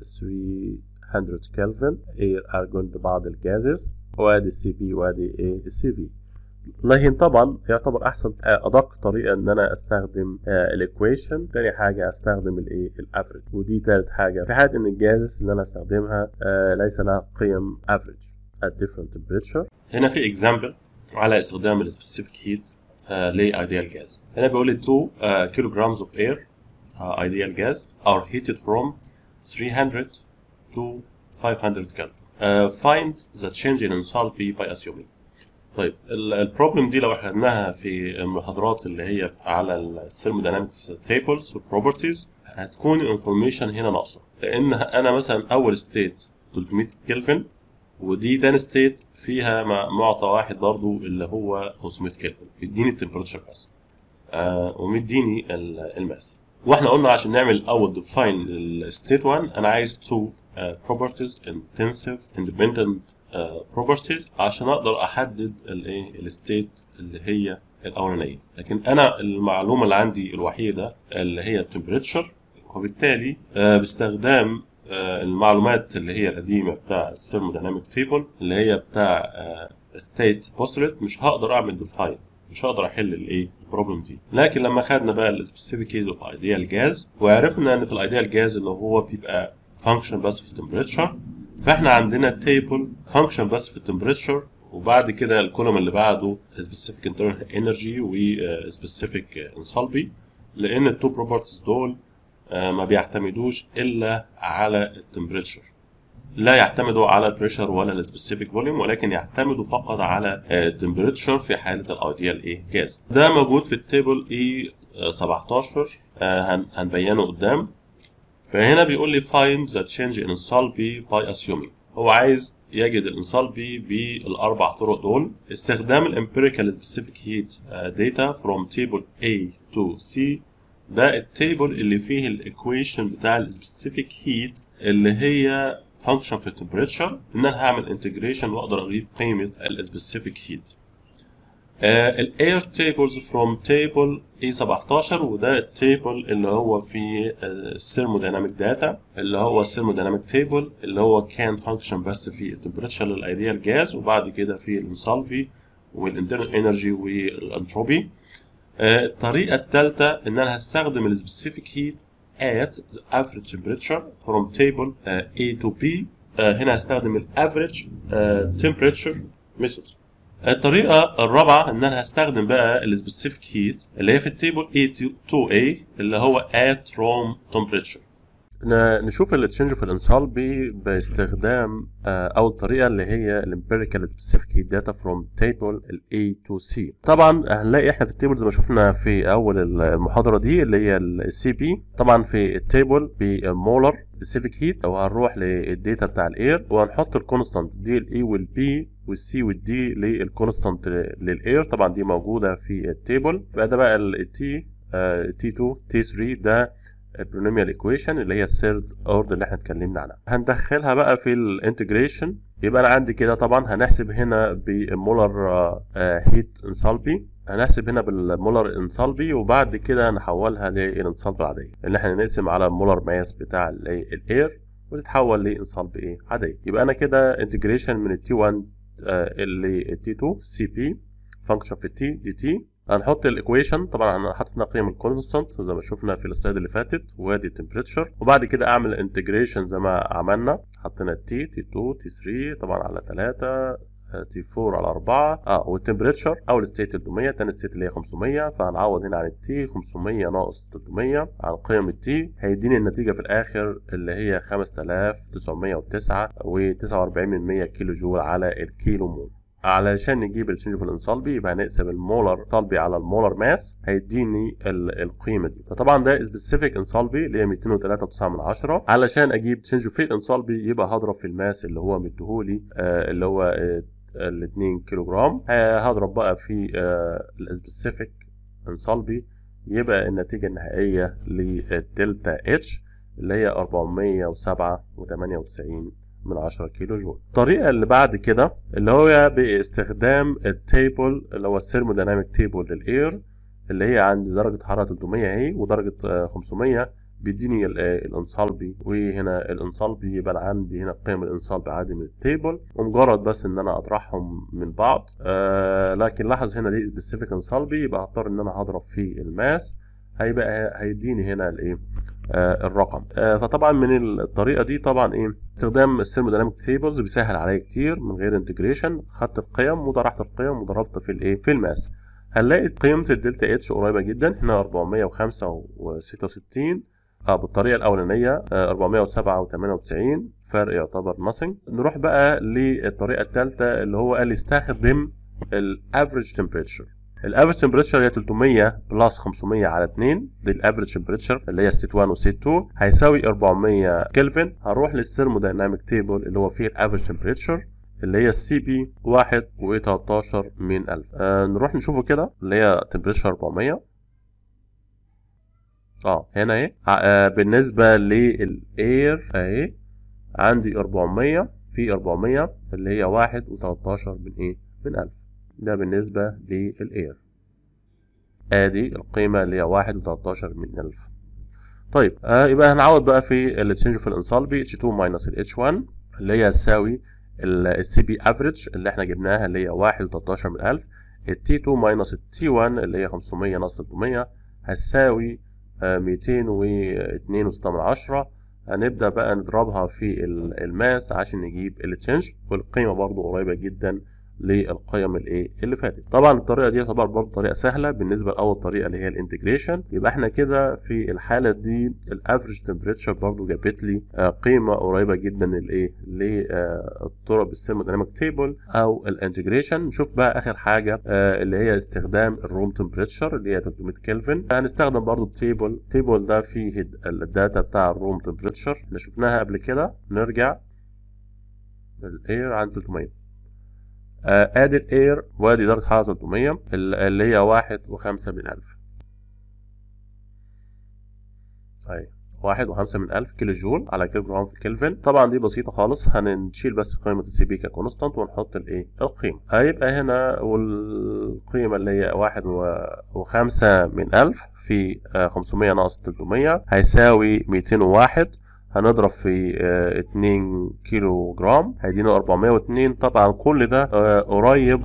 Speaker 1: 300 كلفن اير ارجون لبعض الجازز وادي السي بي وادي ايه السي في لكن طبعا يعتبر احسن ادق طريقه ان انا استخدم الايكويشن تاني حاجه استخدم الايه الافريج ودي تالت حاجه في حاله ان الجازس اللي انا استخدمها ليس لها قيم افريج at different temperature
Speaker 2: هنا في اكزامبل على استخدام السبيسيفيك هيت لايديال جاز هنا بيقول لي 2 كيلوغرامز اوف اير ideal gas are heated from 300 to 500 Kelvin. Uh, find the change in enthalpy by assuming. طيب البروبلم دي لو اخدناها في المحاضرات اللي هي على الثيرموداينامكس تيبلز والبروبرتيز هتكون الانفورميشن هنا ناقصه لان انا مثلا اول ستيت 300 كلفن ودي تاني ستيت فيها معطى واحد برضو اللي هو 500 كلفن بيديني التمبريتشر بس آه ومديني الماس واحنا قلنا عشان نعمل اول define الستيت 1 انا عايز two uh, properties intensive independent uh, properties عشان اقدر احدد الايه الستيت اللي هي الاولانيه لكن انا المعلومه اللي عندي الوحيده اللي هي temperature وبالتالي آه باستخدام آه المعلومات اللي هي القديمه بتاع الثيرموديناميك تيبل اللي هي بتاع آه ستيت بوستوليت مش هقدر اعمل ديفاين مش هقدر احل الايه البروبلم دي لكن لما خدنا بقى السبيسيفيك كيس اوف ايديال جاز وعرفنا ان في الايديال جاز اللي هو بيبقى فانكشن بس في التمبريتشر فاحنا عندنا تيبل فانكشن بس في التمبريتشر وبعد كده الكولوم اللي بعده سبيسيفيك انترنال انرجي وسبيسيفيك انسالبي لان التو بروبرتيز دول ما بيعتمدوش الا على التمبريتشر لا يعتمدوا على البريشر ولا السبيسيفيك فوليوم ولكن يعتمدوا فقط على التمبريتشر في حاله الايديال ايه جاز ده موجود في التيبل اي 17 هنبينه قدام فهنا بيقول لي find the change in enthalpy by assuming هو عايز يجد الانسالبي بالاربع طرق دول استخدام الامبيريكال سبيسيفيك هيت داتا from table A to C ده التيبل اللي فيه الايكويشن بتاع السبيسيفيك هيت اللي هي فانكشن في التمبريتشر ان انا هعمل انتجريشن واقدر اجيب قيمه السبيسيفيك هيت الاير تيبلز فروم تيبل اي 17 وده التيبل اللي هو فيه الثيرموديناميك داتا اللي هو الثيرموديناميك تيبل اللي هو كان فانكشن بس في التمبريتشر للايديال جاز وبعد كده في الانسالبي والانترنال انرجي والانتروبي الطريقه الثالثه ان انا هستخدم السبيسيفيك هيت at the average temperature from table uh, A to B uh, هنا هستخدم ال average uh, temperature method الطريقة الرابعة إن أنا هستخدم بقى ال specific heat اللي هي في التيبل A to A اللي هو at room temperature
Speaker 1: نشوف التشنج في الانسالبي باستخدام اول طريقه اللي هي الامبيريكال سبيسيفيك هيت داتا فروم تيبل الاي تو سي طبعا هنلاقي احنا في التيبل زي ما شفنا في اول المحاضره دي اللي هي السي بي طبعا في التيبل بمولر سبيسيفيك هيت او هنروح للداتا بتاع الاير وهنحط الكونستانت دي الاي والبي والسي والدي للكونستانت للاير طبعا دي موجوده في التيبل بقى ده بقى التي تي 2 تي 3 ده البولينوميال ايكويشن اللي هي الثيرد اوردر اللي احنا اتكلمنا عنها هندخلها بقى في الانتجريشن يبقى انا عندي كده طبعا هنحسب هنا بالمولر هيت انسالبي هنحسب هنا بالمولر انسالبي وبعد كده نحولها للانسالبي العاديه اللي احنا نقسم على المولر ماس بتاع الاير وتتحول لانسالبي ايه عاديه يبقى انا كده انتجريشن من التي 1 للتي 2 سي بي فانكشن في التي دي تي هنحط الايكويشن طبعا انا حاطط قيم الكونستانت زي ما شفنا في السلايد اللي فاتت وادي التمبريتشر وبعد كده اعمل انتجريشن زي ما عملنا حطينا التي تي 2 تي 3 طبعا على 3 تي 4 على 4 اه والتمبريتشر اول ستيت 300 تاني ستيت اللي هي 500 فهنعوض هنا عن التي 500 ناقص 300 عن قيم التي هيديني النتيجه في الاخر اللي هي 5909 و49% كيلو جول على الكيلو مول علشان نجيب التشينج في الانسالبي يبقى هنقسم المولر انسالبي على المولر ماس هيديني القيمه دي فطبعا ده سبيسيفيك انسالبي اللي هي 203.9 من 10 علشان اجيب تشينج في الانسالبي يبقى هضرب في الماس اللي هو مديهولي آه اللي هو آه ال 2 كيلو جرام هضرب بقى في آه السبيسيفيك انسالبي يبقى النتيجه النهائيه للدلتا اتش اللي هي 407 و98 من 10 كيلو جول الطريقة اللي بعد كده اللي هو باستخدام التيبل اللي هو الثيرموديناميك تيبل للاير اللي هي عند درجة حرارة 300 اهي ودرجة 500 بيديني الانصالبي وهنا الانصالبي يبقى عندي هنا قيم الانصالبي عادي من التيبل ومجرد بس ان انا اطرحهم من بعض آه لكن لاحظ هنا دي سبيسيفيك انصالبي يبقى هضطر ان انا هضرب في الماس هيبقى هيديني هنا الايه آه الرقم آه فطبعا من الطريقه دي طبعا ايه استخدام الثيرموديناميك تيبلز بيسهل عليا كتير من غير انتجريشن خدت القيم وطرحت القيم وضربت في الايه في الماس هنلاقي قيمه الدلتا اتش قريبه جدا هنا 405 و66 اه بالطريقه الاولانيه آه 407 و98 فرق يعتبر nothing نروح بقى للطريقه الثالثه اللي هو قال استخدم الافريج تمبريتشر الافريج تمبريتشر هي 300 بلس 500 على 2 دي الافريج تمبريتشر اللي هي ستيت 1 وستيت 2 هيساوي 400 كلفن هنروح للثيرمودايناميك تيبل اللي هو فيه الافريج تمبريتشر اللي هي السي بي 1 و13 من 1000 آه نروح نشوفه كده اللي هي تمبريتشر 400 اه هنا اهي آه بالنسبه للاير اهي عندي 400 في 400 اللي هي 1 و13 من ايه من 1000 ده بالنسبه للاير ادي القيمه اللي هي 1 و13 من 1000 طيب آه يبقى هنعوض بقى في التشينج في الانصالبي H2 ماينس ال H1 اللي هي تساوي السي بي افريج اللي احنا جبناها اللي هي 1 و13 من 1000 ال T2 ماينس ال T1 اللي هي 500 ناقص 300 هتساوي آه 202 و6 من 10 هنبدأ بقى نضربها في الماس عشان نجيب التشينج والقيمة برضو قريبة جدا للقيم الايه اللي فاتت طبعا الطريقه دي تعتبر برضه طريقه سهله بالنسبه لاول طريقه اللي هي الانتجريشن يبقى احنا كده في الحاله دي الافريج تمبريتشر برضه جابت لي آه قيمه قريبه جدا للايه للطرق بالثيرمودايناميك تيبل او الانتجريشن نشوف بقى اخر حاجه آه اللي هي استخدام الروم تمبريتشر اللي هي 300 كلفن هنستخدم برضه التيبل التيبل ده فيه الداتا بتاع الروم تمبريتشر اللي شفناها قبل كده نرجع الاير عند 300 آه ادي الاير وادي درجة حرارة 300 اللي هي واحد وخمسة من ألف أي واحد وخمسة من ألف كيلو جول على كيلو جرام في كلفن طبعا دي بسيطة خالص هنشيل بس قيمة السي بي ككونستانت ونحط الايه القيمة هيبقى هنا والقيمة اللي هي واحد وخمسة من ألف في خمسمية ناقص تلتمية هيساوي ميتين وواحد هنضرب في اه 2 كيلو جرام هيدينا 402 طبعا كل ده اه قريب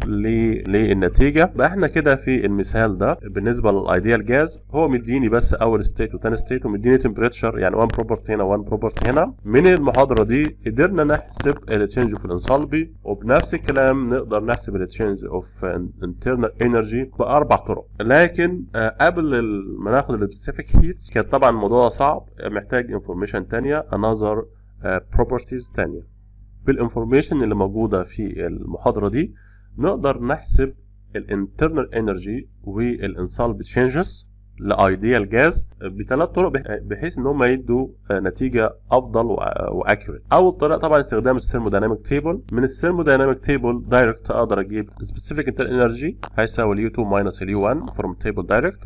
Speaker 1: للنتيجه بقى احنا كده في المثال ده بالنسبه للايديال جاز هو مديني بس اول ستيت وتاني ستيت ومديني تمبريتشر يعني 1 بروبرتي هنا 1 بروبرتي هنا من المحاضره دي قدرنا نحسب التشينج في الانصالبي وبنفس الكلام نقدر نحسب التشينج اوف انترنال انرجي باربع طرق لكن اه قبل ما ناخد السبيسيفيك هيتس كان طبعا الموضوع صعب محتاج انفورميشن تانية another uh, properties تانية بالانفورميشن اللي موجودة في المحاضرة دي نقدر نحسب الانترنال انرجي والانسالب تشينجز لايديال جاز بثلاث طرق بحيث ان هم يدوا نتيجه افضل واكيوريت اول طريقه طبعا استخدام الثيرمودايناميك تيبل من الثيرمودايناميك تيبل دايركت اقدر اجيب سبيسيفيك انترنال انرجي هيساوي اليو 2 ماينس اليو 1 فروم تيبل دايركت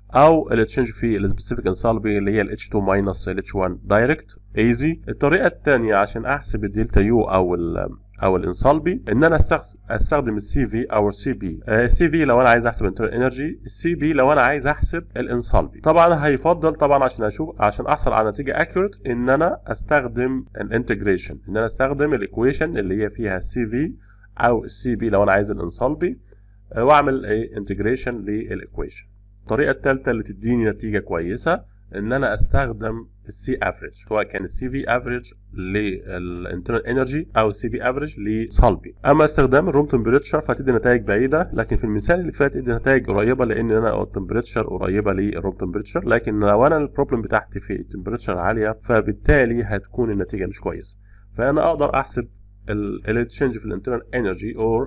Speaker 1: او التشينج في السبيسيفيك انسالبي اللي هي ال H2 ماينس ال H1 دايركت ايزي الطريقه الثانيه عشان احسب الدلتا يو او ال او الانسالبي ان انا استخدم السي في او السي بي السي في لو انا عايز احسب انترنال انرجي السي بي لو انا عايز احسب الانسالبي طبعا هيفضل طبعا عشان اشوف عشان احصل على نتيجه اكيوريت ان انا استخدم الانتجريشن ان انا استخدم الايكويشن اللي هي فيها السي في او السي بي لو انا عايز الانسالبي واعمل ايه انتجريشن للايكويشن الطريقه الثالثه اللي تديني نتيجه كويسه ان انا استخدم السي افريج سواء كان السي في افريج للانترنال انرجي او السي بي افريج لصالبي اما استخدام الروم تمبريتشر فهتدي نتائج بعيده لكن في المثال اللي فات ادي نتائج قريبه لان انا التمبريتشر قريبه للروم تمبريتشر لكن لو انا البروبلم بتاعتي في التمبريتشر عاليه فبالتالي هتكون النتيجه مش كويسه فانا اقدر احسب التشينج في الانترنال انرجي اور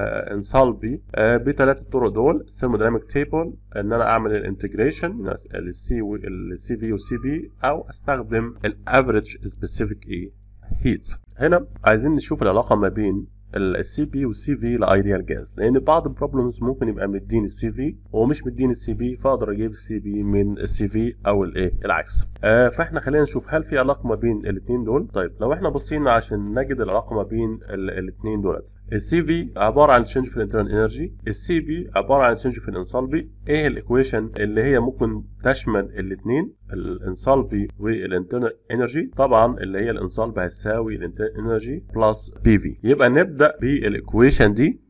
Speaker 1: انسالبي بثلاث طرق دول الثيرمودايناميك تيبل ان انا اعمل الانتجريشن السي السي في والسي بي او استخدم الافريج سبيسيفيك ايه هيتس هنا عايزين نشوف العلاقه ما بين السي بي والسي في لايديال جاز لان بعض البروبلمز ممكن يبقى مديني السي في ومش مديني السي بي فاقدر اجيب السي بي من السي في او الايه العكس آه فاحنا خلينا نشوف هل في علاقه ما بين الاثنين دول طيب لو احنا بصينا عشان نجد العلاقه ما بين الاثنين دولت السي في عباره عن تشينج في الانترنال انرجي السي بي عباره عن تشينج في الانسالبي ايه الايكويشن اللي هي ممكن تشمل الاثنين الانسالبي والانترنال انرجي طبعا اللي هي الانسالبي هتساوي الانترنال انرجي بلس بي في يبقى نبدا بالايكويشن دي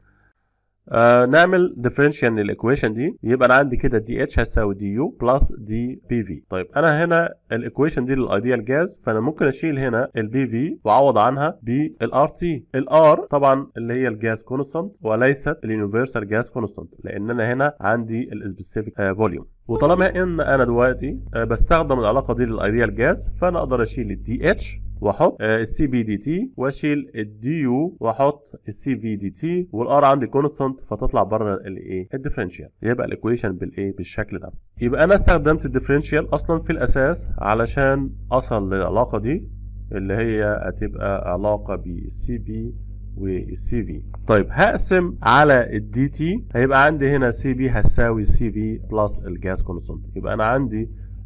Speaker 1: آه نعمل ديفرنشال للايكويشن دي يبقى انا عندي كده دي اتش هتساوي دي يو بلس دي بي في طيب انا هنا الايكويشن دي للايديال جاز فانا ممكن اشيل هنا البي في واعوض عنها بالار تي الار طبعا اللي هي الجاز كونستانت وليست اليونيفرسال جاز كونستانت لان انا هنا عندي السبيسيفيك فوليوم وطالما ان انا دلوقتي آه بستخدم العلاقه دي للايديال جاز فانا اقدر اشيل الدي اتش واحط السي بي دي تي واشيل الدي يو واحط السي في دي تي والار عندي كونستانت فتطلع بره الايه الديفرنشال يبقى الايكويشن بالايه بالشكل ده يبقى انا استخدمت الديفرنشال اصلا في الاساس علشان اصل للعلاقه دي اللي هي هتبقى علاقه بالسي بي والسي في طيب هقسم على الدي تي هيبقى عندي هنا سي بي هتساوي سي في بلس الجاز كونستانت يبقى انا عندي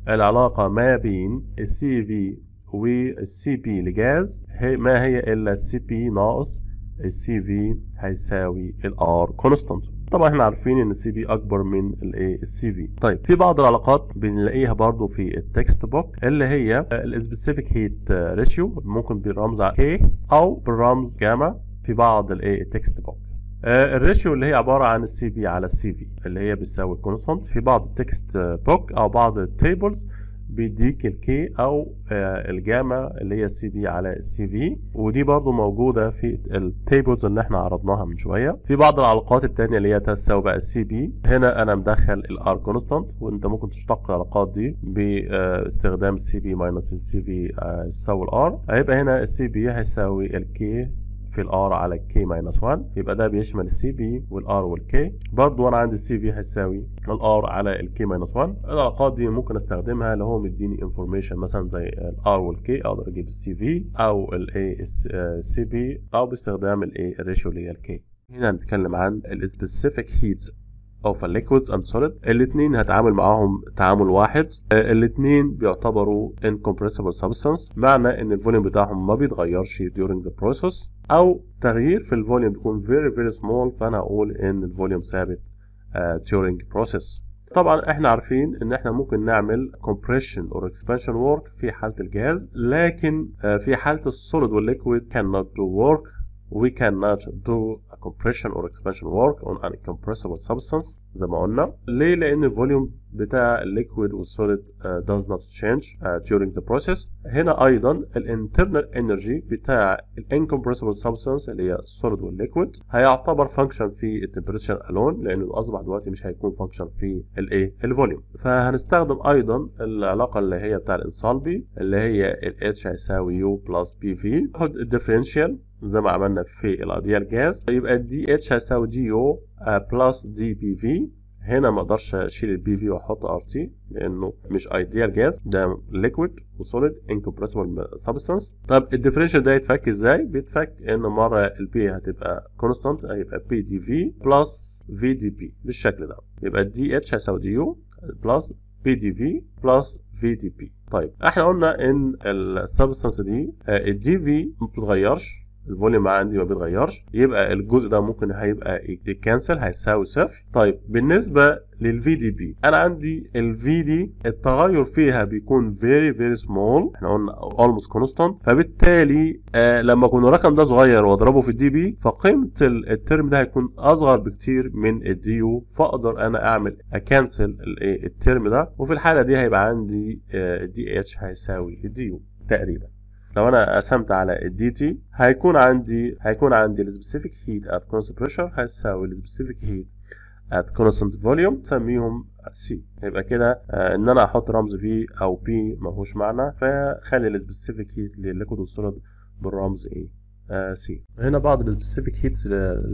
Speaker 1: العلاقة ما بين السي في والسي بي لجاز هي ما هي إلا السي بي ناقص السي في هيساوي الار كونستانت طبعا احنا عارفين ان السي بي اكبر من الايه السي في طيب في بعض العلاقات بنلاقيها برضو في التكست بوك اللي هي السبيسيفيك هيت ريشيو ممكن بالرمز كي او بالرمز جاما في بعض الايه التكست بوك الريشيو اللي هي عباره عن السي بي على السي في اللي هي بتساوي الكونستانت في بعض التكست بوك او بعض التيبلز بيديك الكي او الجاما اللي هي السي بي على السي في ودي برضو موجوده في التيبلز اللي احنا عرضناها من شويه في بعض العلاقات التانية اللي هي تساوي بقى السي بي هنا انا مدخل الار كونستانت وانت ممكن تشتق العلاقات دي باستخدام السي بي ماينس السي في يساوي الار هيبقى هنا السي بي هيساوي الكي في الار على الكي ماينس 1 يبقى ده بيشمل السي بي والار والكي برضو انا عندي السي في هيساوي الار على الكي ماينس 1 العلاقات دي ممكن استخدمها لو هو مديني انفورميشن مثلا زي الار والكي اقدر اجيب السي في او الاي السي بي او باستخدام الاي الريشيو اللي هي الكي هنا هنتكلم عن السبيسيفيك هيتس of a liquids and solid الاثنين هتعامل معاهم تعامل واحد الاثنين بيعتبروا incompressible substance معنى ان الفوليوم بتاعهم ما بيتغيرش during the process او تغيير في الفوليوم بيكون very very small فانا هقول ان الفوليوم ثابت uh, during process طبعا احنا عارفين ان احنا ممكن نعمل compression or expansion work في حالة الجهاز لكن uh, في حالة السوليد والليكويد cannot do work we cannot do a compression or expansion work on an incompressible substance زي ما قلنا ليه لان الفوليوم بتاع الليكويد والسوليد uh, does not change uh, during the process هنا ايضا الانترنال انرجي بتاع الانكمبرسبل substance اللي هي السوليد والليكويد هيعتبر فانكشن في التمبريتشر الون لانه اصبح دلوقتي مش هيكون فانكشن في الايه الفوليوم فهنستخدم ايضا العلاقه اللي هي بتاع الانسالبي اللي هي ال H هيساوي U بلس بي في خد الديفرنشال زي ما عملنا في الايديال جاز يبقى دي اتش هيساوي دي او بلس دي بي في هنا ما اقدرش اشيل البي في واحط ار تي لانه مش ايديال جاز ده ليكويد وسوليد انكمبرسبل سبستانس طب الديفرنشال ده يتفك ازاي بيتفك ان مره البي هتبقى كونستانت هيبقى بي دي في بلس في دي بي بالشكل ده يبقى دي اتش هيساوي دي يو بلس بي دي في بلس في دي بي طيب احنا قلنا ان السبستانس دي الدي في ما بتتغيرش الفوليوم عندي ما بيتغيرش يبقى الجزء ده ممكن هيبقى يتكنسل هيساوي صفر طيب بالنسبه للفي دي بي انا عندي الفي دي التغير فيها بيكون فيري فيري سمول احنا قلنا almost كونستانت فبالتالي آه لما يكون الرقم ده صغير واضربه في الدي بي فقيمه الترم ده هيكون اصغر بكتير من الدي يو فاقدر انا اعمل اكنسل الترم ده وفي الحاله دي هيبقى عندي الدي اتش هيساوي الدي يو تقريبا لو انا قسمت على الدي تي هيكون عندي هيكون عندي السبيسيفيك هيت ات كونست بريشر هيساوي السبيسيفيك هيت at constant volume سميهم سي يبقى كده آه ان انا احط رمز في او بي ملهوش معنى فخلي السبيسيفيك هيت للليكويد والسوليد بالرمز ايه سي هنا بعض السبيسيفيك هيتس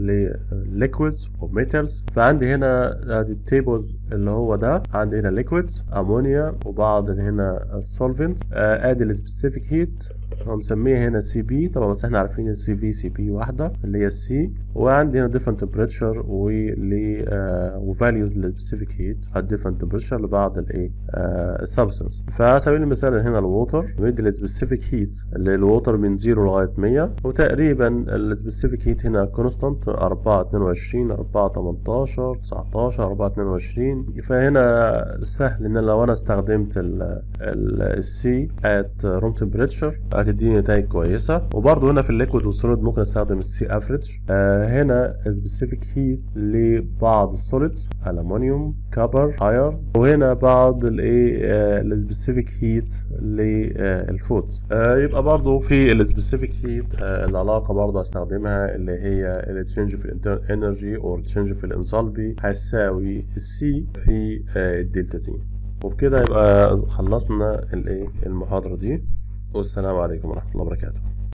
Speaker 1: لليكويدز وميتالز فعندي هنا ادي التيبلز اللي هو ده عندي هنا ليكويدز امونيا وبعض هنا السولفنت ادي السبيسيفيك هيت هو مسميها هنا سي بي طبعا بس احنا عارفين السي في سي بي واحده اللي هي السي وعندي هنا different temperature ول وفاليوز للسبيسيفيك هيت at different temperature لبعض الايه السبستنس فعلى سبيل المثال هنا الووتر مدي السبيسيفيك هيت اللي الووتر من 0 لغايه 100 وتقريبا السبيسيفيك هيت هنا كونستانت 4 22 4 18 19 4 22 فهنا سهل ان لو انا استخدمت السي at room temperature هتديني نتائج كويسه وبرضه هنا في الليكويد والسوليد ممكن استخدم السي افريج آه هنا سبيسيفيك هيت لبعض السوليدز الومنيوم كبر اير وهنا بعض الايه السبيسيفيك هيت للفودز آه يبقى برضه في السبيسيفيك هيت آه العلاقه برضه هستخدمها اللي هي التشينج في الانترنال انرجي او التشينج في الانسالبي هيساوي السي في الدلتا تي وبكده يبقى خلصنا الايه المحاضره دي والسلام عليكم ورحمه الله وبركاته